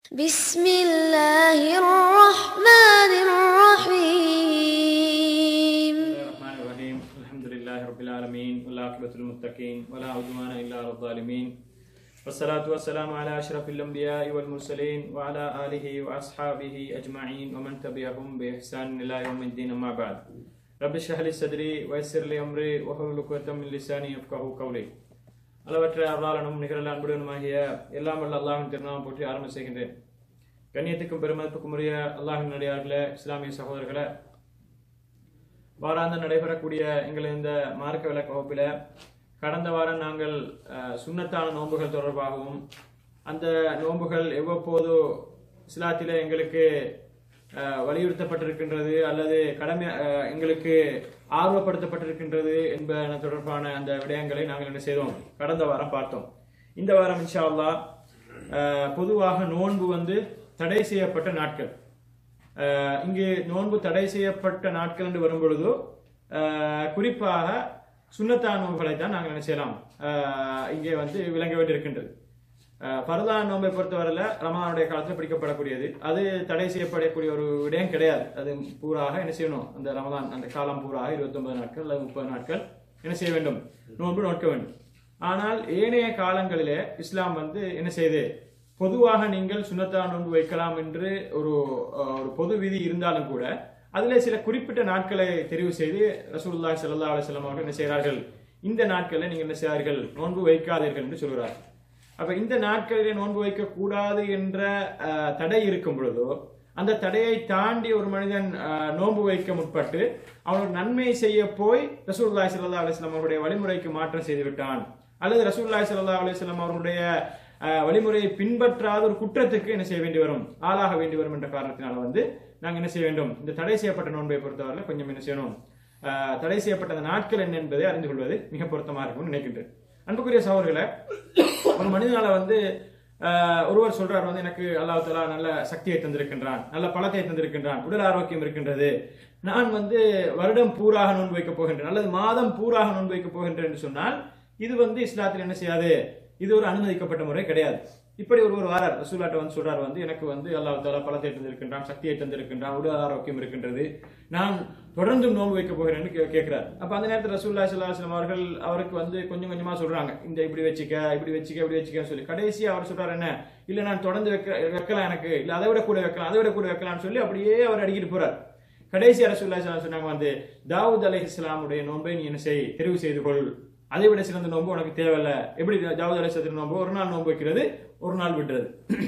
بسم الله الرحمن الرحيم بسم الله الرحمن الرحيم الحمد لله رب العالمين والعاقبة للمتقين ولا عدوان إلا على الظالمين والصلاة والسلام على أشرف الأنبياء والمرسلين وعلى آله وأصحابه أجمعين ومن تبعهم بإحسان إلى يوم الدين أما بعد رب اشرح لي صدري ويسر لي أمري واحلل عقدة من لساني يفقهوا قولي அளவற்ற அருளாளனும் நிகழல் அன்புடனுமாகிய எல்லாம் வல்ல அல்லாஹின் திருநாமம் போற்றி ஆரம்பம் செய்கின்றேன் கண்ணியத்துக்கும் பெருமதிப்புக்கும் உரிய அல்லாஹின் நடிகார்களே இஸ்லாமிய சகோதரர்களே வாராந்தம் நடைபெறக்கூடிய எங்கள் இந்த மார்க்க விளக்க வகுப்பில் கடந்த வாரம் நாங்கள் அஹ், சுன்னத்தான நோன்புகள் தொடர்பாகவும் அந்த நோன்புகள் எவ்வப்போது இஸ்லாத்திலே எங்களுக்கு அஹ், வலியுறுத்தப்பட்டிருக்கின்றது அல்லது கடமை அஹ், எங்களுக்கு ஆர்வப்படுத்தப்பட்டிருக்கின்றது என்பன தொடர்பான அந்த விடயங்களை நாங்கள் என்ன செய்தோம் கடந்த வாரம் பார்த்தோம் இந்த வாரம் இன்ஷா அல்லாஹ் அஹ், பொதுவாக நோன்பு வந்து தடை செய்யப்பட்ட நாட்கள் அஹ் இங்கு நோன்பு தடை செய்யப்பட்ட நாட்கள் என்று வரும் பொழுது அஹ் குறிப்பாக சுண்ணத்தான நோன்புகளை தான் நாங்கள் என்ன செய்யலாம் அஹ் இங்கே வந்து விளங்க வேண்டியிருக்கின்றது அஹ் பரதான நோன்பை பொறுத்தவரையில் ரமதானுடைய காலத்தில் பிடிக்கப்படக்கூடியது அது தடை செய்யப்படக்கூடிய ஒரு விடயம் கிடையாது அது பூராக என்ன செய்யணும் அந்த ரமதான் அந்த காலம் பூராக இருபத்தொன்பது நாட்கள் அல்லது முப்பது நாட்கள் என்ன செய்ய வேண்டும் நோன்பு நோக்க வேண்டும் ஆனால் ஏனைய காலங்களிலே இஸ்லாம் வந்து என்ன செய்யுது பொதுவாக நீங்கள் சுண்ணத்தான நோன்பு வைக்கலாம் என்று ஒரு அஹ், ஒரு பொது விதி இருந்தாலும் கூட அதிலே சில குறிப்பிட்ட நாட்களை தெரிவு செய்து ரசூலுல்லாஹி ஸல்லல்லாஹு அலைஹி வஸல்லம் அவர்கள் என்ன செய்கிறார்கள் இந்த நாட்களில் நீங்கள் என்ன செய்கிறார்கள் நோன்பு வைக்காதீர்கள் என்று சொல்கிறார்கள் அப்ப இந்த நாட்களிலே நோன்பு வைக்க கூடாது என்ற அஹ், தடை இருக்கும் பொழுதோ அந்த தடையை தாண்டி ஒரு மனிதன் அஹ், நோன்பு வைக்க முற்பட்டு அவனுக்கு நன்மை செய்ய போய் ரசூலுல்லாஹி ஸல்லல்லாஹு அலைஹி வஸல்லம் அவருடைய வழிமுறைக்கு மாற்றம் செய்து விட்டான் அல்லது ரசூலுல்லாஹி ஸல்லல்லாஹு அலைஹி வஸல்லம் அவருடைய அஹ், வழிமுறையை பின்பற்றாத ஒரு குற்றத்துக்கு என்ன செய்ய வேண்டி வரும் ஆளாக வேண்டி வரும் என்ற காரணத்தினால வந்து நாங்கள் என்ன செய்ய வேண்டும் இந்த தடை செய்யப்பட்ட நோன்பை பொறுத்தவரை கொஞ்சம் என்ன செய்யணும் அஹ், தடை செய்யப்பட்ட அந்த நாட்கள் என்ன என்பதை அறிந்து கொள்வது மிக பொருத்தமா இருக்கும்னு நினைக்கின்றேன் அன்புக்குரிய சகோதரர்களை ஒரு மனிதனால வந்து அஹ், ஒருவர் சொல்றார் வந்து எனக்கு அல்லாஹ் தஆலா நல்ல சக்தியை தந்திருக்கின்றான் நல்ல பலத்தை தந்திருக்கின்றான் உடல் ஆரோக்கியம் இருக்கின்றது நான் வந்து வருடம் பூராக நோன்பு வைக்க போகின்றேன் அல்லது மாதம் பூராக நோன்பு வைக்க போகின்றேன் என்று சொன்னால் இது வந்து இஸ்லாத்தில் என்ன செய்யாது இது ஒரு அனுமதிக்கப்பட்ட முறை கிடையாது இப்படி ஒருவர் வாரார் ரசூலாட்ட வந்து சொல்றார் வந்து எனக்கு வந்து அல்லாஹ் தாலா பலத்தை தந்திருக்கின்றான் சக்தியை தந்திருக்கின்றான் உடல் ஆரோக்கியம் இருக்கின்றது நான் தொடர்ந்து நோன்பு வைக்க போகிறேன்னு கே- கேட்கிறார் அப்ப அந்த நேரத்தில் ரசூல்லா சல்லாஹம் அவர்கள் அவருக்கு வந்து கொஞ்சம் கொஞ்சமா சொல்றாங்க இந்த இப்படி வச்சுக்க இப்படி வச்சுக்க இப்படி வச்சுக்கன்னு சொல்லி கடைசி அவர் சொல்றாரு என்ன இல்ல நான் தொடர்ந்து வைக்க வைக்கலாம் எனக்கு இல்ல அதை விட கூட வைக்கலாம் அதை விட கூட வைக்கலாம்னு சொல்லி அப்படியே அவர் அடிக்கிட்டு போறார் கடைசி அரசுல்லா சொன்னாங்க வந்து தாவூத் அலை இஸ்லாமுடைய நோன்பை நீ என்ன செய் தெரிவு செய்து கொள் அதை விட சிறந்த நோன்பு உனக்கு தேவையில்ல எப்படி தாவூத் அலை சத்திர நோன்பு ஒரு நாள் நோன்பு வைக்கிறது ஒரு நாள் விட்டுறது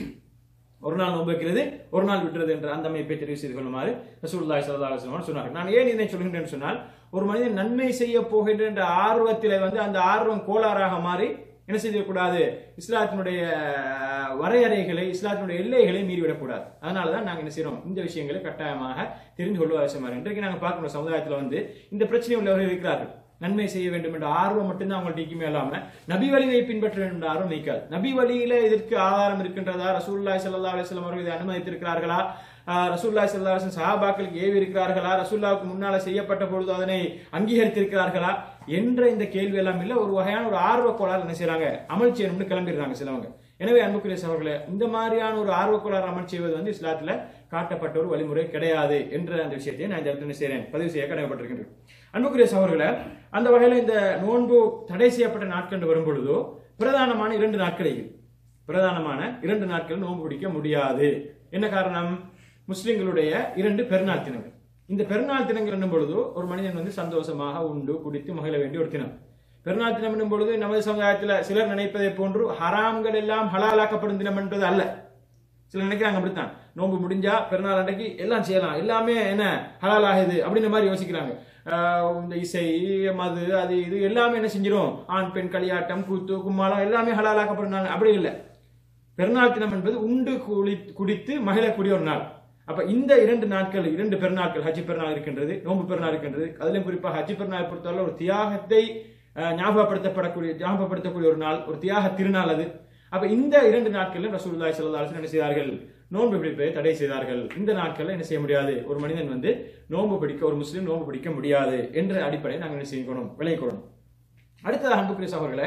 ஒரு நாள் நோன்பு வைக்கிறது ஒரு நாள் விட்டுறது என்ற அந்த அமைப்பை தெரிவு செய்து கொள்ளுமாறு ரசூலுல்லாஹி ஸல்லல்லாஹு அலைஹி வஸல்லம் சொன்னார்கள் நான் ஏன் இதை சொல்கின்றேன் சொன்னால் ஒரு மனிதன் நன்மை செய்ய போகின்ற என்ற ஆர்வத்திலே வந்து அந்த ஆர்வம் கோளாறாக மாறி என்ன செய்யக்கூடாது இஸ்லாத்தினுடைய அஹ், வரையறைகளை இஸ்லாத்தினுடைய எல்லைகளை மீறிவிடக்கூடாது அதனால தான் நாங்கள் என்ன செய்யறோம் இந்த விஷயங்களை கட்டாயமாக தெரிந்து கொள்வது அவசியமாக இன்றைக்கு நாங்கள் பார்க்கணும் சமுதாயத்தில் வந்து இந்த பிரச்சனை உள்ளவர்கள் இருக்கிறார்கள் நன்மை செய்ய வேண்டும் என்ற ஆர்வம் மட்டும்தான் அவங்கள்ட்ட இருக்குமே இல்லாம நபி வழியை பின்பற்ற வேண்டும் என்ற ஆர்வம் வைக்காது நபி வழியில இதற்கு ஆதாரம் இருக்கின்றதா ரசூல்லாய் ஸல்லல்லாஹு அலைஹி வஸல்லம் அவர்கள் இதை அனுமதித்திருக்கிறார்களா ஆஹ் ரசூலுல்லாஹி ஸல்லல்லாஹு அலைஹி வஸல்லம் சஹாபாக்களுக்கு ஏவி இருக்கிறார்களா ரசூல்லாவுக்கு முன்னால செய்யப்பட்ட பொழுது அதனை அங்கீகரித்திருக்கிறார்களா என்ற இந்த கேள்வி எல்லாம் இல்ல ஒரு வகையான ஒரு ஆர்வக்கோளாறு என்ன செய்றாங்க அமல் செய்யணும்னு கிளம்பிடுறாங்க சிலவங்க எனவே அன்புக்குரிய சகோதரர்களே இந்த மாதிரியான ஒரு ஆர்வக்கோளாறு அமல் செய்வது வந்து இஸ்லாத்துல காட்டப்பட்ட ஒரு வழிமுறை கிடையாது என்ற அந்த விஷயத்தை நான் இந்த இடத்துல என்ன செய்றேன் பதிவு செய்ய கடமைப்பட்டிருக்கின்றேன் அன்புக்குரிய சகோதரர்களே அந்த வகையில இந்த நோன்பு தடை செய்யப்பட்ட நாட்கள் வரும் பொழுதோ பிரதானமான இரண்டு நாட்கள் இது பிரதானமான இரண்டு நாட்கள் நோன்பு பிடிக்க முடியாது என்ன காரணம் முஸ்லிம்களுடைய இரண்டு பெருநாள் தினங்கள் இந்த பெருநாள் தினங்கள் என்னும் பொழுது ஒரு மனிதன் வந்து சந்தோஷமாக உண்டு குடித்து மகிழ வேண்டிய ஒரு தினம் பெருநாள் தினம் என்னும் பொழுது நமது சமுதாயத்தில் சிலர் நினைப்பதை போன்று ஹராம்கள் எல்லாம் ஹலாலாக்கப்படும் தினம் என்பது அல்ல சிலர் நினைக்கிறாங்க அப்படித்தான் நோன்பு முடிஞ்சா பெருநாள் அன்றைக்கு எல்லாம் செய்யலாம் எல்லாமே என்ன ஹலால் ஆகுது அப்படின்ற மாதிரி யோசிக்கிறாங்க ஆஹ் இந்த இசை மது அது இது எல்லாமே என்ன செஞ்சிடும் ஆண் பெண் களியாட்டம் கூத்து கும்மாளம் எல்லாமே ஹலாலாக்கப்படுறாங்க அப்படி இல்லை பெருநாள் தினம் என்பது உண்டு குளி குடித்து மகிழக்கூடிய ஒரு நாள் அப்ப இந்த இரண்டு நாட்கள் இரண்டு பெருநாட்கள் ஹஜ்ஜி பெருநாள் இருக்கின்றது நோன்பு பெருநாள் இருக்கின்றது அதிலும் குறிப்பாக ஹஜ்ஜி பெருநாள் பொறுத்தவரை ஒரு தியாகத்தை அஹ், ஞாபகப்படுத்தப்படக்கூடிய ஞாபகப்படுத்தக்கூடிய ஒரு நாள் ஒரு தியாக திருநாள் அது அப்ப இந்த இரண்டு நாட்களில் ரசூலுல்லாஹி ஸல்லல்லாஹு அலைஹி வஸல்லம் என்ன செய்தார்கள் நோன்பு பிடிப்பதை தடை செய்தார்கள் இந்த நாட்களில் என்ன செய்ய முடியாது ஒரு மனிதன் வந்து நோன்பு பிடிக்க ஒரு முஸ்லீம் நோன்பு பிடிக்க முடியாது என்ற அடிப்படையை நாங்கள் என்ன செய்யணும் விளைவிக்கணும் அடுத்ததாக அன்புக்குரிய சகோதரர்களே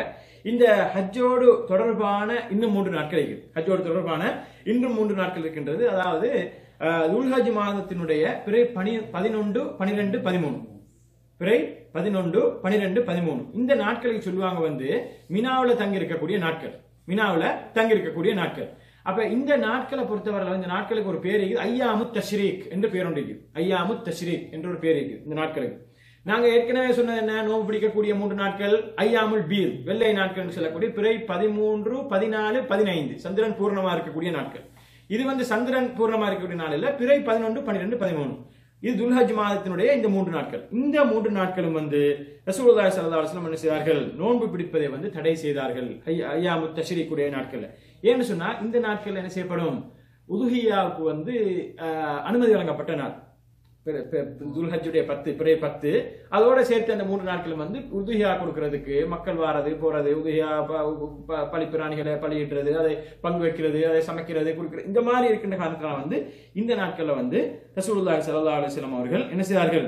இந்த ஹஜ்ஜோடு தொடர்பான இன்னும் மூன்று நாட்கள் இருக்குது ஹஜ்ஜோடு தொடர்பான இன்னும் மூன்று நாட்கள் இருக்கின்றது அதாவது அஹ், துல்ஹஜ் மாதத்தினுடைய பிறை பனி பதினொன்று பனிரெண்டு பதிமூணு பிறை பதினொன்று பனிரெண்டு பதிமூணு இந்த நாட்களை சொல்லுவாங்க வந்து மினாவுல தங்கி இருக்கக்கூடிய நாட்கள் மினாவுல தங்கி இருக்கக்கூடிய நாட்கள் அப்ப இந்த நாட்களை பொறுத்தவரை இந்த நாட்களுக்கு ஒரு பேர் இருக்குது ஐயாமு தஷ்ரீக் என்று பேர் ஒன்று இருக்குது ஐயாமு தஷ்ரீக் என்ற ஒரு பேர் இருக்குது இந்த நாட்களுக்கு நாங்க ஏற்கனவே சொன்னது என்ன நோன்பு பிடிக்கக்கூடிய மூன்று நாட்கள் ஐயாமுல் பீர் வெள்ளை நாட்கள் என்று சொல்லக்கூடிய பிறை பதிமூன்று பதினாலு பதினைந்து சந்திரன் பூர்ணமா இருக்கக்கூடிய நாட்கள் இது வந்து சந்திரன் பூர்ணமா இருக்கக்கூடிய நாள் இல்ல பிறை பதினொன்று பன்னிரெண்டு பதிமூணு இது துல்ஹஜ் மாதத்தினுடைய இந்த மூன்று நாட்கள் இந்த மூன்று நாட்களும் வந்து ரசூலுல்லாஹி ஸல்லல்லாஹு அலைஹி வஸல்லம் என்ன செய்தார்கள் நோன்பு பிடிப்பதை வந்து தடை செய்தார்கள் ஐயா- ஐயாமு தஷ்ரீக்குடைய நாட்கள்ல ஏன்னு சொன்னா இந்த நாட்கள்ல என்ன செய்யப்படும் உதுஹியாவுக்கு வந்து ஆஹ், அனுமதி வழங்கப்பட்ட நாள் பிற- பிற- துல்ஹஜ்ஜுடைய பத்து பிறை பத்து அதோட சேர்த்து அந்த மூன்று நாட்களும் வந்து உதுஹியா கொடுக்கறதுக்கு மக்கள் வாரது போறது உதுஹியா ப- ப- பலிப்பிராணிகளை பலியிடுறது அதை பங்கு வைக்கிறது அதை சமைக்கிறது கொடுக்கிறது இந்த மாதிரி இருக்கின்ற காரணத்தினால வந்து இந்த நாட்கள்ல வந்து ரசூலுல்லாஹி ஸல்லல்லாஹு அலைஹி வஸல்லம் அவர்கள் என்ன செய்தார்கள்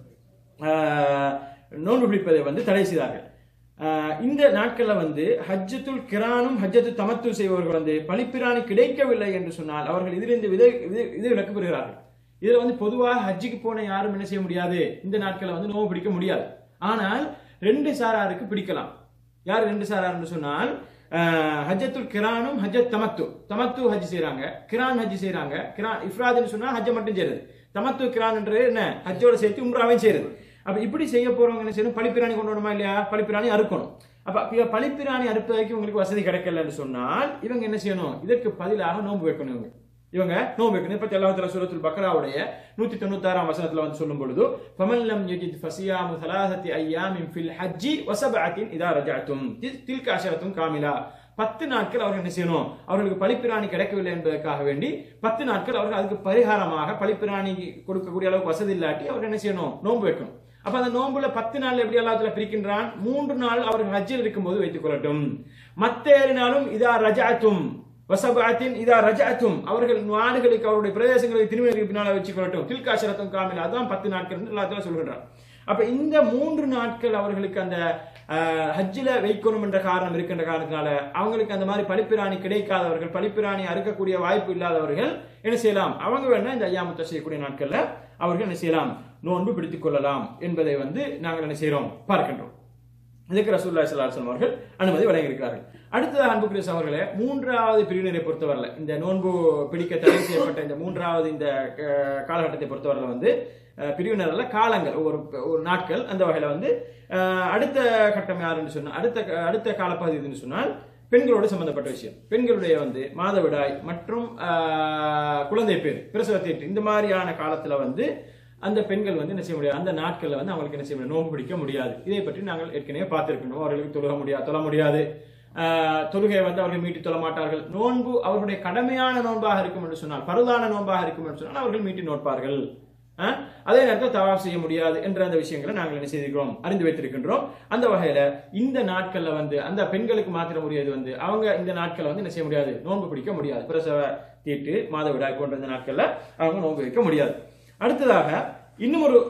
ஆஹ், நோன்பு பிடிப்பதை வந்து தடை செய்தார்கள் ஆஹ், இந்த நாட்கள்ல வந்து ஹஜ்ஜத்துல் கிரானும் ஹஜ்ஜத்து தமத்து செய்பவர்கள் வந்து பலிப்பிராணி கிடைக்கவில்லை என்று சொன்னால் அவர்கள் இதிலிருந்து விதை இது- இது விலக்கு பெறுகிறார்கள் இதுல வந்து பொதுவாக ஹஜ்ஜுக்கு போன யாரும் என்ன செய்ய முடியாது இந்த நாட்களை வந்து நோவு பிடிக்க முடியாது ஆனால் ரெண்டு சாராருக்கு பிடிக்கலாம் யார் ரெண்டு சாரார்னு சொன்னால் ஆஹ், ஹஜ்ஜத்துல் கிரானும் ஹஜ்ஜத் தமத்து தமத்து ஹஜ் செய்றாங்க கிரான் ஹஜ் செய்றாங்க கிரான் இஃப்ராத்னு சொன்னா ஹஜ்ஜை மட்டும் செய்யறது தமத்து கிரான் என்று என்ன ஹஜ்ஜோட சேர்த்து உம்ராவையும் செய்யறது அப்ப இப்படி செய்ய போறவங்க என்ன செய்யணும் பழிப்பிராணி கொண்டு வரணுமா இல்லையா பழிப்பிராணி அறுக்கணும் அப்ப இப்ப பழிப்பிராணி அறுப்பதற்கு உங்களுக்கு வசதி கிடைக்கலன்னு சொன்னால் இவங்க என்ன செய்யணும் இதற்கு பதிலாக நோன்பு வைக்கணும் இவங்க இவங்க நோன்பு வைக்கணும் இப்ப தெல்லாவத்துல சூரத்துல் பக்ராவுடைய நூத்தி தொண்ணூத்தாறாம் வசனத்துல வந்து சொல்லும் பொழுது ஃபமல்லம் யஜித் ஃபசியாமு ثلاثه ஐயாமின் ஃபில் ஹஜ்ஜி வசபஅத்தின் இதா ரஜஅத்தும் தி- தில்க அஷரத்தும் காமிலா பத்து நாட்கள் அவர்கள் என்ன செய்யணும் அவர்களுக்கு பழிப்பிராணி கிடைக்கவில்லை என்பதற்காக வேண்டி பத்து நாட்கள் அவர்கள் அதுக்கு பரிகாரமாக பழிப்பிராணி கொடுக்கக்கூடிய அளவுக்கு வசதி இல்லாட்டி அவர்கள் என்ன செய்யணும் நோன்பு வைக்கணும் அப்ப அந்த நோன்புல பத்து நாள் எப்படி அல்லாஹ்ல பிரிக்கின்றான் மூன்று நாள் அவர்கள் ஹஜ்ஜில் இருக்கும்போது வைத்துக் கொள்ளட்டும் மத்த ஏழு நாளும் இதா ரஜாத்தும் வசபாத்தின் இதா ரஜாத்தும் அவர்கள் நாடுகளுக்கு அவருடைய பிரதேசங்களுக்கு திரும்பினருக்கு பின்னால வச்சுக் கொள்ளட்டும் தில்காசரத்தும் காமில் அதான் பத்து நாட்கள் என்று அல்லாஹ் சொல்கின்றான் அப்ப இந்த மூன்று நாட்கள் அவர்களுக்கு அந்த அஹ், ஹஜ்ஜில வைக்கணும் என்ற காரணம் இருக்கின்ற காரணத்தினால அவங்களுக்கு அந்த மாதிரி பழிப்பிராணி கிடைக்காதவர்கள் பழிப்பிராணி அறுக்கக்கூடிய வாய்ப்பு இல்லாதவர்கள் என்ன செய்யலாம் அவங்க வேணா இந்த ஐயாமுத்த செய்யக்கூடிய நாட்கள்ல அவர்கள் என்ன செய்யலாம் நோன்பு பிடித்துக் கொள்ளலாம் என்பதை வந்து நாங்கள் என்ன செய்கிறோம் பார்க்கின்றோம் இதுக்கு ரசூல்லா சல்லாஹம் அவர்கள் அனுமதி வழங்கியிருக்கிறார்கள் அடுத்ததாக அன்புக்குரிய அவர்களே மூன்றாவது பிரிவினரை பொறுத்தவரையில இந்த நோன்பு பிடிக்க தடை செய்யப்பட்ட இந்த மூன்றாவது இந்த அஹ், காலகட்டத்தை பொறுத்தவரையில வந்து அஹ், பிரிவினர்ல காலங்கள் ஒரு ஒரு நாட்கள் அந்த வகையில வந்து அஹ், அடுத்த கட்டம் யாருன்னு சொன்னா அடுத்த அடுத்த காலப்பகுதி எதுன்னு சொன்னால் பெண்களோடு சம்பந்தப்பட்ட விஷயம் பெண்களுடைய வந்து மாதவிடாய் மற்றும் ஆஹ், குழந்தை பேர் பிரசவ தீட்டு இந்த மாதிரியான காலத்துல வந்து அந்த பெண்கள் வந்து என்ன செய்ய முடியாது அந்த நாட்கள்ல வந்து அவங்களுக்கு என்ன செய்ய முடியாது நோன்பு பிடிக்க முடியாது இதை பற்றி நாங்கள் ஏற்கனவே பார்த்திருக்கணும் அவர்களுக்கு தொழுக முடியாது தொழ முடியாது ஆஹ், தொழுகையை வந்து அவர்கள் மீட்டி தொழ மாட்டார்கள் நோன்பு அவர்களுடைய கடமையான நோன்பாக இருக்கும் என்று சொன்னால் பருதான நோன்பாக இருக்கும் என்று சொன்னால் அவர்கள் மீட்டி நோட்பார்கள் ஆஹ், அதே நேரத்தில் தவாப் செய்ய முடியாது என்ற அந்த விஷயங்களை நாங்கள் என்ன செய்திருக்கிறோம் அறிந்து வைத்திருக்கின்றோம் அந்த வகையில இந்த நாட்கள்ல வந்து அந்த பெண்களுக்கு மாத்திரம் உரியது வந்து அவங்க இந்த நாட்களை வந்து என்ன செய்ய முடியாது நோன்பு பிடிக்க முடியாது பிரசவ தீட்டு மாதவிடாய் போன்ற இந்த நாட்கள்ல அவங்க நோன்பு வைக்க முடியாது அடுத்ததாக இன்னும் ஒரு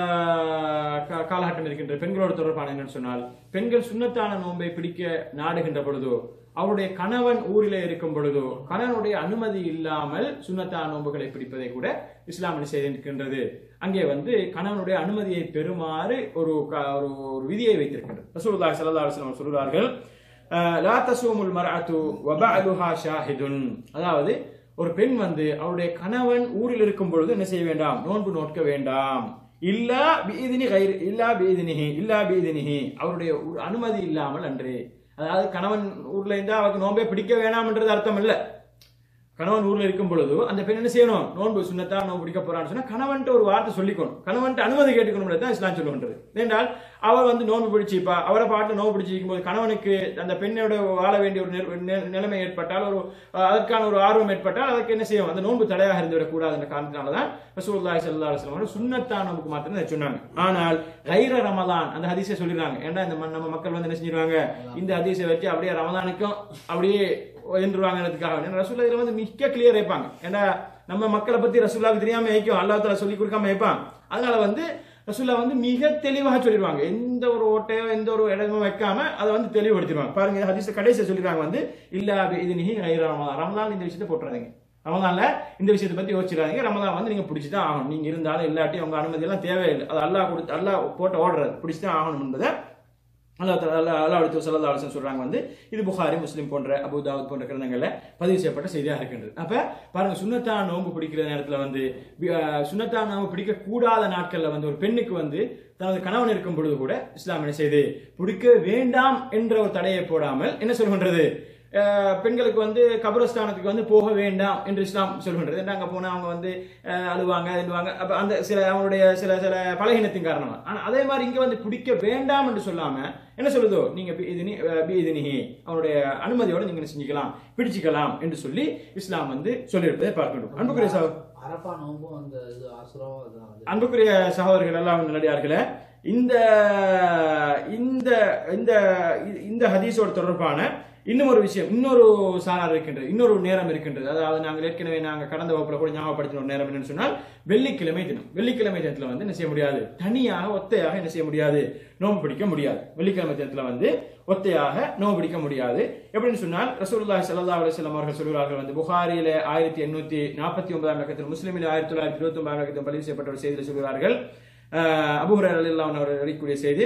ஆஹ், கா- காலகட்டம் இருக்கின்ற பெண்களோடு தொடர்பான என்னன்னு சொன்னால் பெண்கள் சுண்ணத்தான நோன்பை பிடிக்க நாடுகின்ற பொழுதோ அவருடைய கணவன் ஊரிலே இருக்கும் பொழுதோ கணவனுடைய அனுமதி இல்லாமல் சுண்ணத்தான நோன்புகளை பிடிப்பதை கூட இஸ்லாம் என்ன செய்திருக்கின்றது அங்கே வந்து கணவனுடைய அனுமதியை பெறுமாறு ஒரு க- ஒரு ஒரு விதியை வைத்திருக்கின்றது ரசூலுல்லாஹி ஸல்லல்லாஹு அலைஹி வஸல்லம் சொல்கிறார்கள் அஹ், லா தசூமுல் மர்அத்து வபஅலுஹா ஷாஹிதுன் அதாவது ஒரு பெண் வந்து அவருடைய கணவன் ஊரில் இருக்கும் பொழுது என்ன செய்ய வேண்டாம் நோன்பு நோட்க வேண்டாம் இல்லா பீதினி கைர் இல்லா பீதினிஹி இல்லா பீதினிஹி அவருடைய ஒரு அனுமதி இல்லாமல் அன்று அதாவது கணவன் ஊர்ல இருந்தா அவருக்கு நோன்பே பிடிக்க வேணாம்ன்றது அர்த்தம் இல்ல கணவன் ஊர்ல இருக்கும் பொழுது அந்த பெண் என்ன செய்யணும் நோன்பு சுண்ணத்தா நோன்பு பிடிக்க போறான்னு சொன்னா கணவன்ட்டு ஒரு வார்த்தை சொல்லிக்கணும் கணவன்ட்டு அனுமதி கேட்டுக்கணும் தான் இஸ்லாம் சொல்லுகின்றது ஏனென்றால் அவர் வந்து நோன்பு பிடிச்சிப்பா அவரை பாட்டு நோன்பு பிடிச்சிருக்கும் போது கணவனுக்கு அந்த பெண்ணோட வாழ வேண்டிய ஒரு நில- நி- நிலைமை ஏற்பட்டால் ஒரு அஹ், அதற்கான ஒரு ஆர்வம் ஏற்பட்டால் அதுக்கு என்ன செய்யும் அந்த நோன்பு தடையாக இருந்துவிடக் கூடாது என்ற காரணத்தினாலதான் ரசூலுல்லாஹி ஸல்லல்லாஹு அலைஹி வஸல்லம் சுன்னத்தா நோன்புக்கு மாத்திரம் இதை சொன்னாங்க ஆனால் கைர ரமலான் அந்த ஹதீஸை சொல்லிடுறாங்க ஏன்டா இந்த ம- நம்ம மக்கள் வந்து என்ன செஞ்சிருவாங்க இந்த ஹதீஸை வச்சு அப்படியே ரமலானுக்கும் அப்படியே என்றுவாங்கிறதுக்காக ரசூல்லா இதுல வந்து மிக்க கிளியர் வைப்பாங்க ஏன்னா நம்ம மக்களை பத்தி ரசூல்லாவுக்கு தெரியாம வைக்கும் அல்லாஹ் தஆலா சொல்லி கொடுக்காம வைப்பான் அதனால வந்து ரசூல்லா வந்து மிக தெளிவாக சொல்லிடுவாங்க எந்த ஒரு ஓட்டையோ எந்த ஒரு இடமும் வைக்காம அதை வந்து தெளிவுபடுத்திடுவாங்க பாருங்க ஹதீஸ் கடைசியில் சொல்லிடுறாங்க வந்து இல்ல இது நீ ரமதான் ரமதான் இந்த விஷயத்தை போட்டுறாதீங்க ரமதான்ல இந்த விஷயத்தை பத்தி யோசிச்சிடாதீங்க ரமதான் வந்து நீங்க பிடிச்சிதான் ஆகணும் நீங்க இருந்தாலும் இல்லாட்டி உங்க அனுமதி எல்லாம் தேவையில்லை அது அல்லாஹ் கொடுத்து அல்லாஹ் போட்டு ஓடுறது பிடிச்சிதான் ஆகணும் என்பதை அல்லாஹ் தஆலா- அல்லாஹ் அல்லாஹ் அடுத்து சல்லல்லாஹு அலைஹி வஸல்லம் சொல்றாங்க வந்து இது புகாரி முஸ்லிம் போன்ற அபூ தாவூத் போன்ற கிரந்தங்கள்ல பதிவு செய்யப்பட்ட செய்தியா இருக்கின்றது அப்ப பாருங்க சுன்னத்தான நோன்பு பிடிக்கிற நேரத்துல வந்து பி- அஹ், சுன்னத்தான நோன்பு பிடிக்க கூடாத நாட்கள்ல வந்து ஒரு பெண்ணுக்கு வந்து தனது கணவன் இருக்கும் பொழுது கூட இஸ்லாம் என்ன செய்து பிடிக்க வேண்டாம் என்ற ஒரு தடையை போடாமல் என்ன சொல்கின்றது அஹ், பெண்களுக்கு வந்து கபரஸ்தானத்துக்கு வந்து போக வேண்டாம் என்று இஸ்லாம் சொல்கின்றது ஏன்னா அங்க போனா அவங்க வந்து அஹ், அழுவாங்க எழுவாங்க அப்ப அந்த சில அவங்களுடைய சில சில பலகீனத்தின் காரணமா ஆனா அதே மாதிரி இங்க வந்து பிடிக்க வேண்டாம் என்று சொல்லாம என்ன சொல்லுதோ நீங்க பி- இது நீ- அஹ், பி இது நீ அவனுடைய அனுமதியோட நீங்க என்ன செஞ்சுக்கலாம் பிடிச்சிக்கலாம் என்று சொல்லி இஸ்லாம் வந்து சொல்லியிருப்பதை பார்க்கணும் அன்புக்குரிய சகோ- அரப்பா நோம்பும் அந்த இது ஆசுராவும் அதுதான் அது அன்புக்குரிய சகோதரர்கள் எல்லாம் நல்லடியார்களே இந்த இந்த இந்த இந்த ஹதீஸோட தொடர்பான இன்னும் ஒரு விஷயம் இன்னொரு சாரார் இருக்கின்றது இன்னொரு நேரம் இருக்கின்றது அதாவது நாங்கள் ஏற்கனவே நாங்கள் கடந்த வகுப்புல கூட ஞாபகப்படுத்தின ஒரு நேரம் என்னன்னு சொன்னால் வெள்ளிக்கிழமை தினம் வெள்ளிக்கிழமை தினத்துல வந்து என்ன செய்ய முடியாது தனியாக ஒத்தையாக என்ன செய்ய முடியாது நோன்பு பிடிக்க முடியாது வெள்ளிக்கிழமை தினத்துல வந்து ஒத்தையாக நோன்பு பிடிக்க முடியாது எப்படின்னு சொன்னால் ரசூலுல்லாஹி ஸல்லல்லாஹு அலைஹி வஸல்லம் அவர்கள் சொல்கிறார்கள் வந்து புகாரியில ஆயிரத்தி எண்ணூத்தி நாற்பத்தி ஒன்பதாம் இலக்கத்தில் முஸ்லிமில் ஆயிரத்தி தொள்ளாயிரத்தி இருபத்தி ஒன்பதாம் இலக்கத்தில் பதிவு செய்யப்பட்ட ஒரு செய்தியில் சொல்கிறார்கள் அஹ், அபூ ஹுரைரா ரலியல்லாஹு அன்ஹு அவர் அறிவிக்கக்கூடிய செய்தி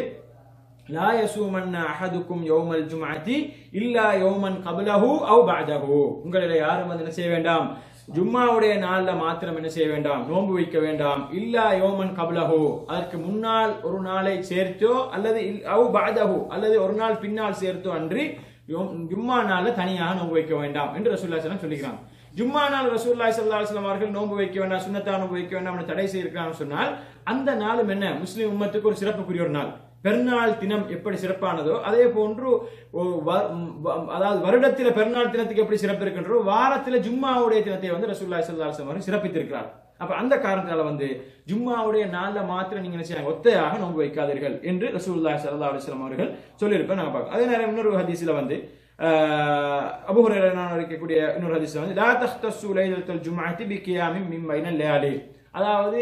லா யசூமன்ன அஹதுக்கும் யௌமல் ஜும்அத்தி இல்லா யௌமன் கபலஹு அவ் பஅதஹு உங்களில் யாரும் வந்து என்ன செய்ய வேண்டாம் ஜும்மாவுடைய நாள்ல மாத்திரம் என்ன செய்ய வேண்டாம் நோன்பு வைக்க வேண்டாம் இல்லா யோமன் கபலஹு அதற்கு முன்னால் ஒரு நாளை சேர்த்தோ அல்லது இல்- அவ் பஅதஹு அல்லது ஒரு நாள் பின்னால் சேர்த்தோ அன்றி யோம்- ஜும்மா நாள்ல தனியாக நோன்பு வைக்க வேண்டாம் என்று ரசூலுல்லாஹி ஸல்லல்லாஹு அலைஹி சொல்லிக்கிறாங்க ஜும்மா நாள் ரசூலுல்லாஹி ஸல்லல்லாஹு அலைஹி வஸல்லம் அவர்கள் நோன்பு வைக்க வேண்டாம் சுன்னத்தா நோன்பு வைக்க வேண்டாம் என்று தடை செய்திருக்கிறான்னு சொன்னால் அந்த நாளும் என்ன முஸ்லிம் உம்மத்துக்கு ஒரு சிறப்புக்குரிய ஒரு நாள் பெருநாள் தினம் எப்படி சிறப்பானதோ அதே போன்று ஒரு வ- வ- அதாவது வருடத்தில பெருநாள் தினத்துக்கு எப்படி சிறப்பு இருக்கின்றோ வாரத்தில ஜும்மாவுடைய தினத்தை வந்து ரசூலுல்லாஹி ஸல்லல்லாஹு அலைஹி வஸல்லம் அவர்கள் சிறப்பித்திருக்கிறார் அப்ப அந்த காரணத்தால வந்து ஜும்மாவுடைய நாள்ல மாத்திரம் நீங்க என்ன செய்யலாம் ஒத்தையாக நோன்பு வைக்காதீர்கள் என்று ரசூலுல்லாஹி ஸல்லல்லாஹு அலைஹி வஸல்லம் அவர்கள் சொல்லியிருப்பேன் நாங்க பார்க்கலாம் அதே நேரம் இன்னொரு ஹதீஸ்ல வந்து ஆஹ், அபூ ஹுரைரா நான் இருக்கக்கூடிய இன்னொரு ஹதீஸ்ல வந்து லா தஹ்தஸு லைலத்துல் ஜும்அத்தி பிகியாமின் மின் பைனல் லையாலி அதாவது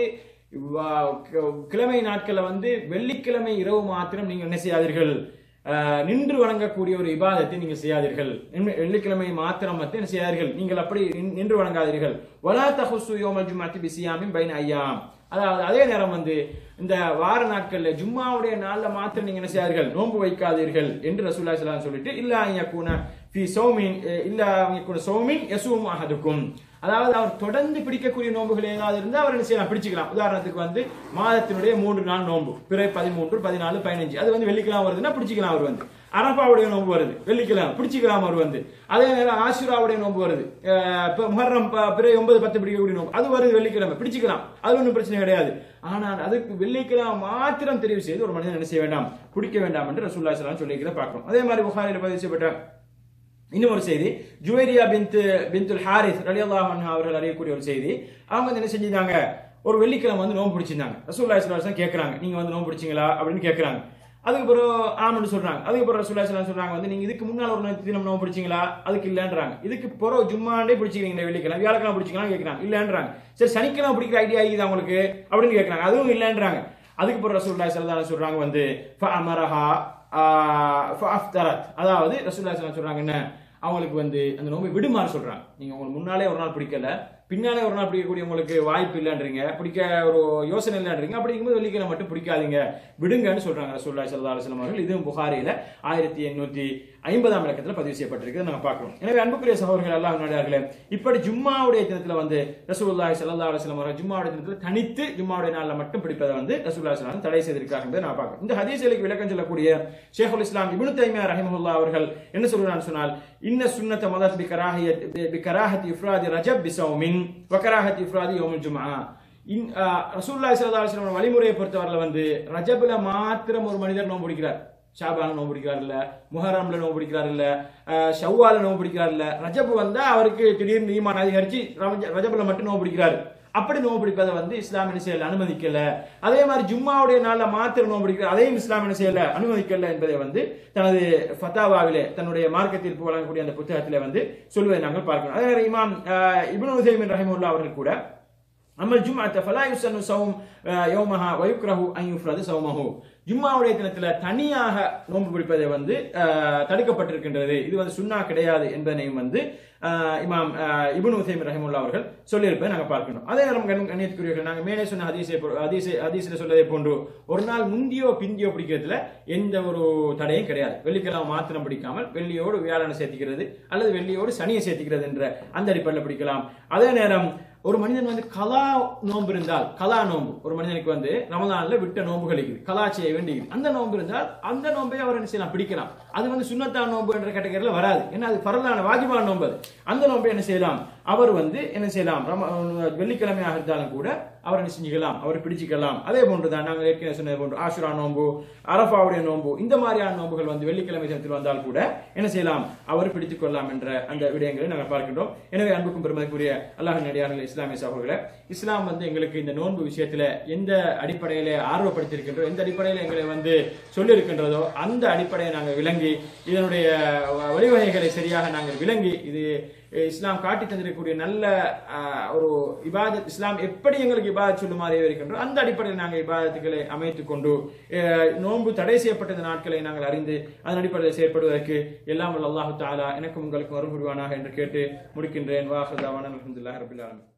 வா- க- கிழமை நாட்கள்ல வந்து வெள்ளிக்கிழமை இரவு மாத்திரம் நீங்கள் என்ன செய்யாதீர்கள் ஆஹ், நின்று வணங்கக்கூடிய ஒரு இபாதத்தை நீங்கள் செய்யாதீர்கள் நின்று- வெள்ளிக்கிழமை மாத்திரம் மட்டும் என்ன செய்யாதீர்கள் நீங்கள் அப்படி நின்- நின்று வணங்காதீர்கள் வலா தஹுசு யோமல் ஜும்அத்தி பிசியாமின் பைன ஐயாம் அதாவது அதே நேரம் வந்து இந்த வார நாட்கள்ல ஜும்மாவுடைய நாள்ல மாத்திரம் நீங்க என்ன செய்யாதீர்கள் நோன்பு வைக்காதீர்கள் என்று ரசூலுல்லாஹி ஸல்லல்லாஹு அலைஹி வஸல்லம் சொல்லிட்டு இல்ல யகுன ஃபி சௌமின் இல்ல யகுன சௌமின் யசூம் அஹதுக்கும் அதாவது அவர் தொடர்ந்து பிடிக்கக்கூடிய நோன்புகள் ஏதாவது இருந்தால் அவர் என்ன செய்யலாம் பிடிச்சிக்கலாம் உதாரணத்துக்கு வந்து மாதத்தினுடைய மூன்று நாள் நோன்பு பிறை பதிமூன்று பதினாலு பதினஞ்சு அது வந்து வெள்ளிக்கிழமை வருதுன்னா பிடிச்சிக்கலாம் அவர் வந்து அரபாவுடைய நோன்பு வருது வெள்ளிக்கிழமை பிடிச்சிக்கலாம் அவர் வந்து அதே நேரம் ஆஷுராவுடைய நோன்பு வருது அஹ் இப்ப முஹர்ரம் ப- பிறை ஒன்பது பத்து பிடிக்கக்கூடிய நோன்பு அது வருது வெள்ளிக்கிழமை பிடிச்சிக்கலாம் அது ஒன்றும் பிரச்சனை கிடையாது ஆனால் அதுக்கு வெள்ளிக்கிழமை மாத்திரம் தெரிவு செய்து ஒரு மனிதன் என்ன செய்ய வேண்டாம் பிடிக்க வேண்டாம் என்று ரசூல்லா ஸல்லல்லாஹு சொல்லிக்கிறத பார்க்கிறோம் அதே மாதிரி புகாரில் பதிவு செய்யப்பட்ட இன்னும் ஒரு செய்தி ஜுவேரியா பின்த் பின்துல் ஹாரிஸ் ரலியல்லாஹு அன்ஹா அவர்கள் அறியக்கூடிய ஒரு செய்தி அவங்க வந்து என்ன செஞ்சிருந்தாங்க ஒரு வெள்ளிக்கிழமை வந்து நோன்பு பிடிச்சிருந்தாங்க ரசூல்லா ஸல்லல்லாஹு கேட்கறாங்க நீங்க வந்து நோன்பு பிடிச்சீங்களா அப்படின்னு கேட்கறாங்க அதுக்கு பிறகு ஆமன்னு சொல்றாங்க அதுக்கு பிறகு ரசூல்லா ஸல்லல்லாஹு சொல்றாங்க வந்து நீங்க இதுக்கு முன்னால் ஒரு நாள் தினம் நோன்பு பிடிச்சீங்களா அதுக்கு இல்லன்றாங்க இதுக்கு பிறகு ஜும்மாண்டே பிடிச்சிக்கிறீங்க வெள்ளிக்கிழமை வியாழக்கிழமை பிடிச்சிக்கலாம் கேட்கறாங்க இல்லன்றாங்க சரி சனிக்கிழமை பிடிக்கிற ஐடியா இருக்குது உங்களுக்கு அப்படின்னு கேட்கறாங்க அதுவும் இல்லன்றாங்க அதுக்கு பிறகு ரசூல்லா ஸல்லல்லாஹு அலைஹி சொல்றாங்க வந்து ஃபஅமரஹா ஃபஅஃப்தரத் அதாவது ரசூல்லா ஸல்லல்லாஹு அலைஹி சொல்றாங்க என்ன அவங்களுக்கு வந்து அந்த நோம்பை விடுமாறு சொல்றாங்க நீங்க உங்களுக்கு முன்னாலே ஒரு நாள் பிடிக்கல பின்னாலே ஒரு நாள் பிடிக்கக்கூடிய உங்களுக்கு வாய்ப்பு இல்லைன்றீங்க பிடிக்க ஒரு யோசனை இல்லைன்றீங்க அப்படிங்கும்போது வெள்ளிக்கிழமை மட்டும் பிடிக்காதீங்க விடுங்கன்னு சொல்றாங்க ரசூல்லா ஸல்லல்லாஹு அலைஹி வஸல்லம் அவர்கள் இதுவும் புகாரியில ஆயிரத்தி எண்ணூத்தி ஐம்பதாம் இலக்கத்தில் பதிவு செய்யப்பட்டிருக்கு நம்ம பார்க்கிறோம் எனவே அன்புக்குரிய சகோதரர்கள் எல்லாம் நடிகார்களே இப்படி ஜும்மாவுடைய தினத்துல வந்து ரசூலுல்லாஹி ஸல்லல்லாஹு அலைஹி வஸல்லம் அவர்கள் ஜும்மாவுடைய தினத்துல தனித்து ஜும்மாவுடைய நாள்ல மட்டும் பிடிப்பதை வந்து ரசூலுல்லாஹி ஸல்லல்லாஹு அலைஹி வஸல்லம் தடை செய்திருக்காங்க என்பதை நான் பார்க்கிறோம் இந்த ஹதீஸ்களுக்கு விளக்கம் சொல்லக்கூடிய ஷேகுல் இஸ்லாம் இப்னு தைமியா ரஹிமஹுல்லாஹ் அவர்கள் என்ன சொல்றான்னு சொன்னால் இன்ன சுன்னத மதத் பி கராஹியத் பி கராஹத் இஃப்ராதி ரஜப் பி சௌமின் வ கராஹத் இஃப்ராதி யௌமுல் ஜும்ஆ இன் ரசூலுல்லாஹி ஸல்லல்லாஹு அலைஹி வஸல்லம் வழிமுறையை பொறுத்தவரையில வந்து ரஜப்ல மாத்திரம் ஒரு மனிதர் நோன்பு பிடிக்கிறார் ஷாபான நோன்பு பிடிக்கிறார் இல்ல முஹரம்ல நோன்பு பிடிக்கிறார் இல்ல அஹ், ஷவ்வால நோன்பு பிடிக்கிறார் இல்ல ரஜப் வந்தா அவருக்கு திடீர்னு ஈமான் அதிகரிச்சு ரமஜ- ரஜப்ல மட்டும் நோன்பு பிடிக்கிறாரு அப்படி நோன்பு பிடிப்பதை வந்து இஸ்லாம் என்ன செய்யல அனுமதிக்கல அதே மாதிரி ஜும்மாவுடைய நாள்ல மாத்திரம் நோன்பு பிடிக்கிறார் அதையும் இஸ்லாம் என்ன செய்யல அனுமதிக்கல என்பதை வந்து தனது ஃபத்தாவாவிலே தன்னுடைய மார்க்க தீர்ப்பு வழங்கக்கூடிய அந்த புத்தகத்திலே வந்து சொல்வதை நாங்கள் பார்க்கிறோம் அதே நேரம் இமாம் அஹ், இப்னு உசைமின் ரஹிமுல்லா அவர்கள் கூட அமல் ஜும்அத்த ஃபலா யுசன்னு சௌம் அஹ், யௌமஹா வயுக்ரஹு அன் யுஃப்ரது சௌமஹு ஜும்மாவுடைய தினத்துல தனியாக நோன்பு பிடிப்பதை வந்து அஹ், தடுக்கப்பட்டிருக்கின்றது இது வந்து சுன்னா கிடையாது என்பதனையும் வந்து அஹ், இமாம் அஹ், இப்னு உசைம் ரஹிமுல்லா அவர்கள் சொல்லியிருப்பதை நாங்கள் பார்க்கணும் அதே நேரம் கண் கண்ணியத்துக்குரியவர்கள் நாங்கள் மேலே சொன்ன ஹதீஸை போ- ஹதீஸை ஹதீஸில் சொல்லதை போன்று ஒரு நாள் முந்தியோ பிந்தியோ பிடிக்கிறதுல எந்த ஒரு தடையும் கிடையாது வெள்ளிக்கிழமை மாத்திரம் பிடிக்காமல் வெள்ளியோடு வியாழனை சேர்த்திக்கிறது அல்லது வெள்ளியோடு சனியை சேர்த்திக்கிறது என்ற அந்த அடிப்படையில் பிடிக்கலாம் அதே நேரம் ஒரு மனிதன் வந்து கலா நோன்பு இருந்தால் கலா நோன்பு ஒரு மனிதனுக்கு வந்து ரமலான்ல விட்ட நோன்புகள் இருக்குது கலா செய்ய வேண்டியது அந்த நோன்பு இருந்தால் அந்த நோன்பை அவர் என்ன செய்யலாம் பிடிக்கலாம் அது வந்து சுண்ணத்தான் நோன்பு என்ற கேட்டகரியில் வராது ஏன்னா அது பரலான வாஜிபான நோன்பு அது. அந்த நோன்பை என்ன செய்யலாம் அவர் வந்து என்ன செய்யலாம் ரம- வெள்ளிக்கிழமையாக இருந்தாலும் கூட அவர் என்ன செஞ்சுக்கலாம் அவர் பிடிச்சிக்கலாம் அதே போன்று தான் நாங்கள் ஏற்கனவே சொன்னது போன்று ஆசுரா நோன்பு அரஃபாவுடைய நோன்பு இந்த மாதிரியான நோன்புகள் வந்து வெள்ளிக்கிழமை தினத்தில் வந்தால் கூட என்ன செய்யலாம் அவர் பிடித்துக் கொள்ளலாம் என்ற அந்த விடயங்களை நாங்கள் பார்க்கின்றோம் எனவே அன்புக்கும் பெருமதிக்குரிய அல்லாஹ் நடிகார்கள் இஸ்லாமிய சகோதரர்களே இஸ்லாம் வந்து எங்களுக்கு இந்த நோன்பு விஷயத்துல எந்த அடிப்படையில ஆர்வப்படுத்தியிருக்கின்றோ எந்த அடிப்படையில எங்களை வந்து சொல்லியிருக்கின்றதோ அந்த அடிப்படையை நாங்கள் விளங்கி இதனுடைய வ- வழிவகைகளை சரியாக நாங்கள் விளங்கி இது அஹ், இஸ்லாம் காட்டி தந்திருக்கக்கூடிய நல்ல அஹ், ஒரு இபாதத் இஸ்லாம் எப்படி எங்களுக்கு இபாதத் சொல்லுமாறு இருக்கின்றோ அந்த அடிப்படையில் நாங்கள் இபாதத்துகளை அமைத்துக் கொண்டு அஹ், நோன்பு தடை செய்யப்பட்ட இந்த நாட்களை நாங்கள் அறிந்து அதன் அடிப்படையில் செயற்படுவதற்கு எல்லாம் வல்ல அல்லாஹு தாலா எனக்கும் உங்களுக்கும் அருள் புரிவானாக என்று கேட்டு முடிக்கின்றேன் வாஹதாவான அலமதுல்லாஹ் ரபில் ஆலமீன்